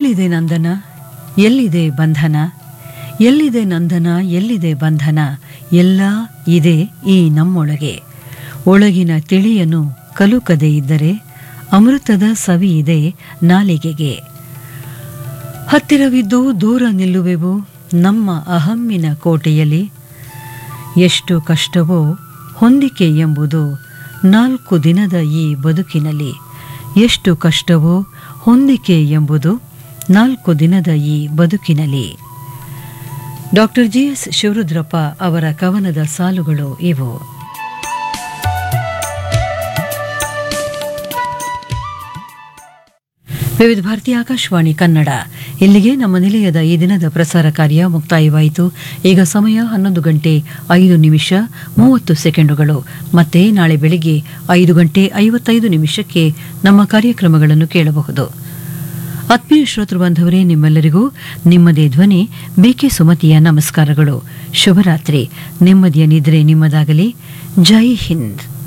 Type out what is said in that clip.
ಎಲ್ಲಿದೆ ನಂದನ ಎಲ್ಲಿದೆ ಬಂಧನ ಎಲ್ಲಿದೆ ನಂದನ ಎಲ್ಲಿದೆ ಬಂಧನ ಎಲ್ಲ ಇದೆ ಈ ನಮ್ಮೊಳಗೆ ಒಳಗಿನ ತಿಳಿಯನು ಕಲುಕದೆ ಇದ್ದರೆ ಅಮೃತದ ಸವಿ ಇದೆ ನಾಲಿಗೆಗೆ ಹತ್ತಿರವಿದ್ದು ದೂರ ನಿಲ್ಲುವೆವು ನಮ್ಮ ಅಹಮ್ಮಿನ ಕೋಟೆಯಲ್ಲಿ ಎಷ್ಟು ಕಷ್ಟವೋ ಹೊಂದಿಕೆ ಎಂಬುದು ನಾಲ್ಕು ದಿನದ ಈ ಬದುಕಿನಲ್ಲಿ ಎಷ್ಟು ಕಷ್ಟವೋ ಹೊಂದಿಕೆ ಎಂಬುದು ನಾಲ್ಕು ದಿನದ ಈ ಬದುಕಿನಲ್ಲಿ ಡಾಕ್ಟರ್ ಜಿ ಎಸ್ ಶಿವರುದ್ರಪ್ಪ ಅವರ ಕವನದ ಸಾಲುಗಳು ಇವು ವಿವಿಧ ಭಾರತಿ ಆಕಾಶವಾಣಿ ಕನ್ನಡ ಇಲ್ಲಿಗೆ ನಮ್ಮ ನಿಲಯದ ಈ ದಿನದ ಪ್ರಸಾರ ಕಾರ್ಯ ಮುಕ್ತಾಯವಾಯಿತು ಈಗ ಸಮಯ ಹನ್ನೊಂದು ಗಂಟೆ ಐದು ನಿಮಿಷ ಮೂವತ್ತು ಸೆಕೆಂಡುಗಳು ಮತ್ತೆ ನಾಳೆ ಬೆಳಿಗ್ಗೆ ಐದು ಗಂಟೆ ಐವತ್ತೈದು ನಿಮಿಷಕ್ಕೆ ನಮ್ಮ ಕಾರ್ಯಕ್ರಮಗಳನ್ನು ಕೇಳಬಹುದು ಆತ್ಮೀಯ ಶ್ರೋತೃ ಬಾಂಧವರೇ ನಿಮ್ಮೆಲ್ಲರಿಗೂ ನಿಮ್ಮದೇ ಧ್ವನಿ ಬಿಕೆ ಸುಮತಿಯ ನಮಸ್ಕಾರಗಳು ಶುಭರಾತ್ರಿ ನೆಮ್ಮದಿಯ ನಿದ್ರೆ ನಿಮ್ಮದಾಗಲಿ ಜೈ ಹಿಂದ್